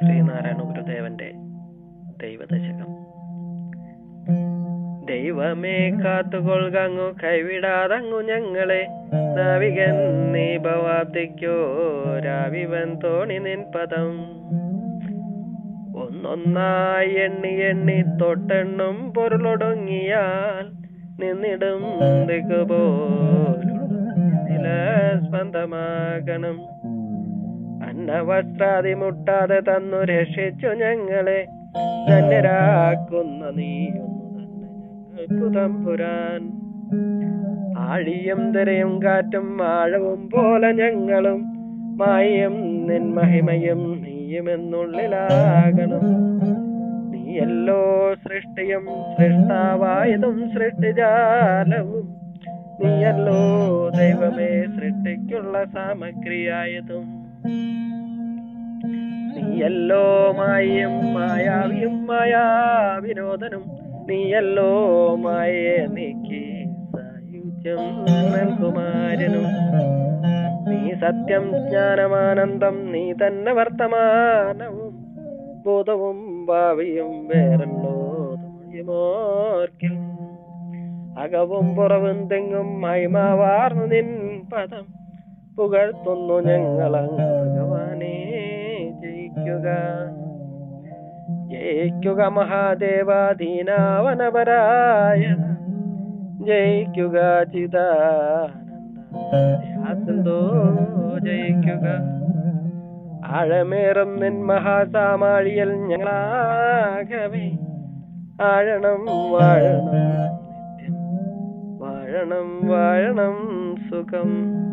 ശ്രീനാരായണ ഗുരുദേവന്റെ ദൈവദശകം ദൈവമേ കാത്തുകൊൾകങ്ങു കൈവിടാതങ്ങു ഞങ്ങളെ നാവികൻ നീ ഭവാബ്ദിക്കോ രാവിവൻ തോണി നിൻ പദം ഒന്നൊന്നായി എണ്ണി എണ്ണി തൊട്ടെണ്ണും പൊരുളൊടുങ്ങിയാൽ നിന്നിടും ദിക്കുപോലുള്ള സ്പന്ദമാകണം അന്നവസ്ത്രാതി മുട്ടാതെ തന്നു രക്ഷിച്ചു ഞങ്ങളെ ധന്യരാക്കുന്ന നീയൊന്നു തന്നെ ഞങ്ങൾക്കു തമ്പുരാൻ ആഴിയും തിരയും കാറ്റും ആഴവും പോലെ ഞങ്ങളും മായം നിൻ മഹിമയും നീയുമെന്നുള്ളിലാകണം നീയല്ലോ സൃഷ്ടിയും സൃഷ്ടാവായതും സൃഷ്ടിജാലവും നീയല്ലോ ദൈവമേ സൃഷ്ടിക്കുള്ള സാമഗ്രിയായതും നീയല്ലോ മായയും മായാവിയും മായാ വിനോദനും നീയല്ലോ മായയെ നീക്കി സായുജ്യം നൽകുമാരനും നീ സത്യം ജ്ഞാനമാനന്ദം നീ തന്നെ വർത്തമാനവും ബോധവും ഭാവിയും വേറല്ലോ മോർക്കിൽ അകവും പുറവും തെങ്ങും മഹിമാവാർന്നു നിൻ പദം പുകഴ്ത്തുന്നു ഞങ്ങളങ്ങ് ഭഗവാനെ ജയിക്കുക ജയിക്കുക മഹാദേവാധീനാവനപരായണ ജയിക്കുക ചിദാനന്ദോ ജയിക്കുക ആഴമേറും നിൻ മഹാസാമാഴിയൽ ഞങ്ങളാകവേ ആഴണം വാഴണം നിത്യം വാഴണം വാഴണം സുഖം